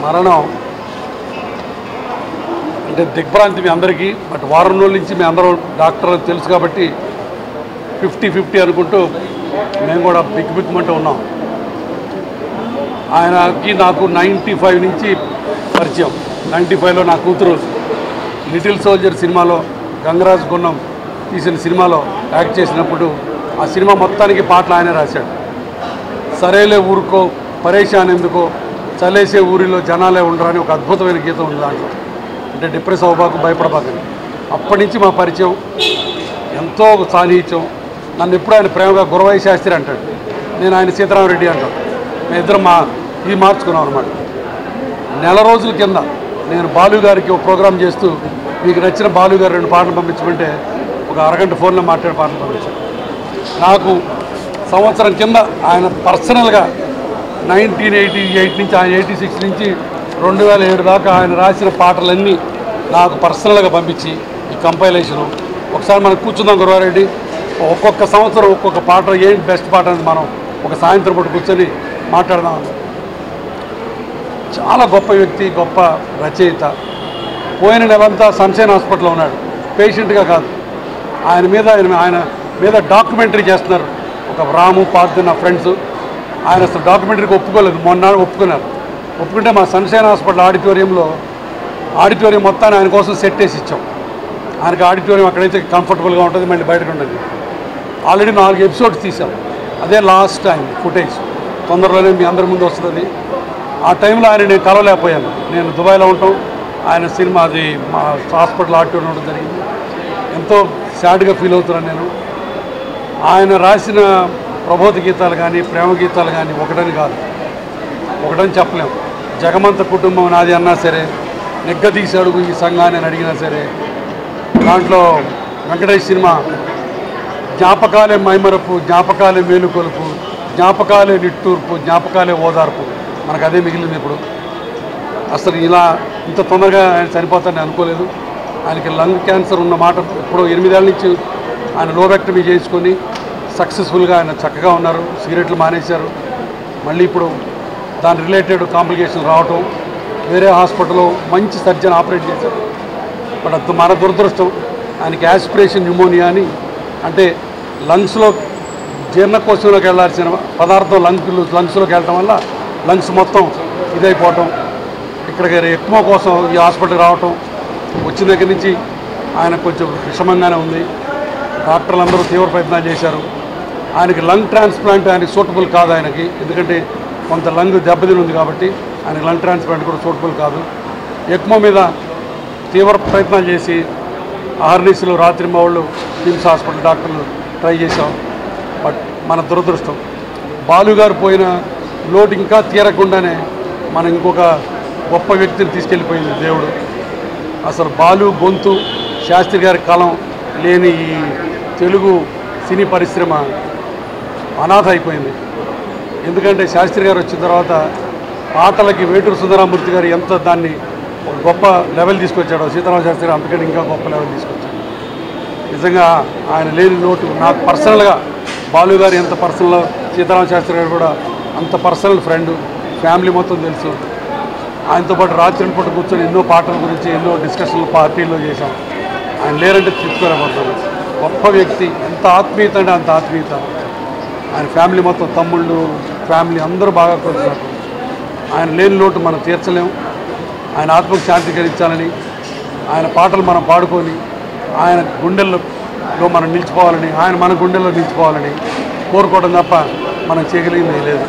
మరణం అంటే దిగ్భ్రాంతి మీ అందరికీ బట్ వారం రోజుల నుంచి మీ అందరూ డాక్టర్ అని తెలుసు కాబట్టి ఫిఫ్టీ ఫిఫ్టీ అనుకుంటూ మేము కూడా బిగ్ బిగ్మంటూ ఉన్నాం ఆయనకి నాకు నైంటీ ఫైవ్ నుంచి పరిచయం నైంటీ ఫైవ్లో నా కూతురు లిటిల్ సోల్జర్ సినిమాలో గంగరాజ్ గున్నం తీసిన సినిమాలో యాక్ట్ చేసినప్పుడు ఆ సినిమా మొత్తానికి పాటలు ఆయనే రాశాడు సరేలే ఊరుకో పరేషాన్ ఎందుకో చలేసే ఊరిలో జనాలే ఉండరు అని ఒక అద్భుతమైన గీతం ఉంది దాంట్లో అంటే డిప్రెస్ అవ్వబాకు భయపడబాకని అప్పటి నుంచి మా పరిచయం ఎంతో సాన్నిహిత్యం నన్ను ఎప్పుడు ఆయన ప్రేమగా గురవయ్య శాస్త్రి అంటాడు నేను ఆయన సీతారామరెడ్డి అంటాను మేము ఇద్దరం మా ఇది మార్చుకున్నాం అనమాట నెల రోజుల కింద నేను బాలు గారికి ఒక ప్రోగ్రామ్ చేస్తూ మీకు నచ్చిన బాలు గారు రెండు పాటలు పంపించమంటే ఒక అరగంట ఫోన్లో మాట్లాడే పాటలు పంపించాను నాకు సంవత్సరం కింద ఆయన పర్సనల్గా నైన్టీన్ ఎయిటీ ఎయిట్ నుంచి ఆయన ఎయిటీ సిక్స్ నుంచి రెండు వేల ఏడు దాకా ఆయన రాసిన పాటలన్నీ నాకు పర్సనల్గా పంపించి ఈ కంపైలేషను ఒకసారి మనం కూర్చుందాం గురవారెడ్డి ఒక్కొక్క సంవత్సరం ఒక్కొక్క పాట ఏంటి బెస్ట్ పాట అనేది మనం ఒక సాయంత్రం పూట కూర్చొని మాట్లాడదాం అన్నాం. చాలా గొప్ప వ్యక్తి గొప్ప రచయిత పోయిన నెలంతా సన్షైన్ హాస్పిటల్లో ఉన్నాడు పేషెంట్గా కాదు ఆయన మీద ఆయన ఆయన మీద డాక్యుమెంటరీ చేస్తున్నారు ఒక రాము పార్థు నా ఫ్రెండ్స్ ఆయన అసలు డాక్యుమెంటరీకి ఒప్పుకోలేదు మొన్న ఒప్పుకున్నారు ఒప్పుకుంటే మా సన్షైన్ హాస్పిటల్ ఆడిటోరియంలో ఆడిటోరియం మొత్తాన్ని ఆయన కోసం సెట్ వేసి ఇచ్చాం ఆయనకి ఆడిటోరియం అక్కడైతే కంఫర్టబుల్గా ఉంటుంది మళ్ళీ బయటకు ఉండదు ఆల్రెడీ నాలుగు ఎపిసోడ్స్ తీసాం అదే లాస్ట్ టైం ఫుటేజ్ తొందరలోనే మీ అందరి ముందు వస్తుంది ఆ టైంలో ఆయన నేను కలవలేకపోయాను నేను దుబాయ్లో ఉంటాం ఆయన సినిమా అది మా హాస్పిటల్ ఆడిటోరియం ఉండడం జరిగింది ఎంతో సాడ్గా ఫీల్ అవుతున్నాను నేను ఆయన రాసిన ప్రబోధ గీతాలు కానీ ప్రేమ గీతాలు కానీ ఒకటని కాదు ఒకటని చెప్పలేం జగమంత కుటుంబం నాది అన్నా సరే నిగ్గదీసి అడుగు ఈ సంఘాన్ని అని అడిగినా సరే దాంట్లో వెంకటేష్ సినిమా జ్ఞాపకాలే మైమరపు జ్ఞాపకాలే మేలుకొలుపు జ్ఞాపకాలే నిట్టూర్పు జ్ఞాపకాలే ఓదార్పు మనకు అదే మిగిలింది ఇప్పుడు అసలు ఇలా ఇంత తొందరగా ఆయన చనిపోతారని అనుకోలేదు ఆయనకి లంగ్ క్యాన్సర్ ఉన్న మాట ఇప్పుడు ఎనిమిదేళ్ళ నుంచి ఆయన లోబెక్టమీ చేసుకొని సక్సెస్ఫుల్గా ఆయన చక్కగా ఉన్నారు సిగరెట్లు మానేశారు మళ్ళీ ఇప్పుడు దాని రిలేటెడ్ కాంప్లికేషన్ రావటం వేరే హాస్పిటల్లో మంచి సర్జన్ ఆపరేట్ చేశారు బట్ అది మన దురదృష్టం ఆయనకి యాస్పిరేషన్ న్యూమోనియా అని అంటే లంగ్స్లో జీర్ణకోశంలోకి వెళ్ళాల్సిన పదార్థం లంగ్స్ లంగ్స్లోకి వెళ్ళటం వల్ల లంగ్స్ మొత్తం ఇదైపోవటం ఇక్కడికి ఎక్కువ కోసం ఈ హాస్పిటల్కి రావటం వచ్చిన దగ్గర నుంచి ఆయన కొంచెం విషమంగానే ఉంది డాక్టర్లు అందరూ తీవ్ర ప్రయత్నాలు చేశారు ఆయనకి లంగ్ ట్రాన్స్ప్లాంట్ ఆయనకి సూటబుల్ కాదు ఆయనకి ఎందుకంటే కొంత లంగ్ దెబ్బతిని ఉంది కాబట్టి ఆయనకి లంగ్ ట్రాన్స్ప్లాంట్ కూడా సూటబుల్ కాదు ఎక్కువ మీద తీవ్ర ప్రయత్నాలు చేసి ఆర్నీసీలో రాత్రి వాళ్ళు కిమ్స్ హాస్పిటల్ డాక్టర్లు ట్రై చేశాం బట్ మన దురదృష్టం బాలు గారు పోయిన లోటు ఇంకా తీరకుండానే మనం ఇంకొక గొప్ప వ్యక్తిని తీసుకెళ్ళిపోయింది దేవుడు అసలు బాలు గొంతు శాస్త్రి గారి కాలం లేని ఈ తెలుగు సినీ పరిశ్రమ అనాథ అయిపోయింది ఎందుకంటే శాస్త్రి గారు వచ్చిన తర్వాత పాటలకి వేటూరు సుందరామూర్తి గారు ఎంత దాన్ని ఒక గొప్ప లెవెల్ తీసుకొచ్చాడో సీతారామ శాస్త్రి గారు అంతకంటే ఇంకా గొప్ప లెవెల్ తీసుకొచ్చాడు నిజంగా ఆయన లేని లోటు నాకు పర్సనల్గా బాలు గారు ఎంత పర్సనల్ సీతారామ శాస్త్రి గారు కూడా అంత పర్సనల్ ఫ్రెండ్ ఫ్యామిలీ మొత్తం తెలుసు ఆయనతో పాటు రాత్రి పూట కూర్చొని ఎన్నో పాటల గురించి ఎన్నో డిస్కషన్లు పార్టీల్లో చేశాం ఆయన లేరంటే తీసుకోలేకపోతాను గొప్ప వ్యక్తి ఎంత ఆత్మీయత అంటే అంత ఆత్మీయత ఆయన ఫ్యామిలీ మొత్తం తమ్ముళ్ళు ఫ్యామిలీ అందరూ బాగా కొలుస్తారు ఆయన లేని లోటు మనం తీర్చలేము ఆయన ఆత్మకు శాంతి కలిగించాలని ఆయన పాటలు మనం పాడుకొని ఆయన గుండెల్లో మనం నిలిచిపోవాలని ఆయన మన గుండెల్లో నిలిచిపోవాలని కోరుకోవడం తప్ప మనం చేయగలిగింది లేదు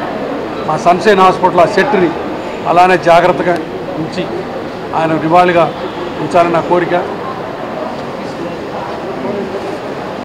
మా సన్షైన్ హాస్పిటల్ ఆ సెట్ని అలానే జాగ్రత్తగా ఉంచి ఆయన నివాళిగా ఉంచాలని నా కోరిక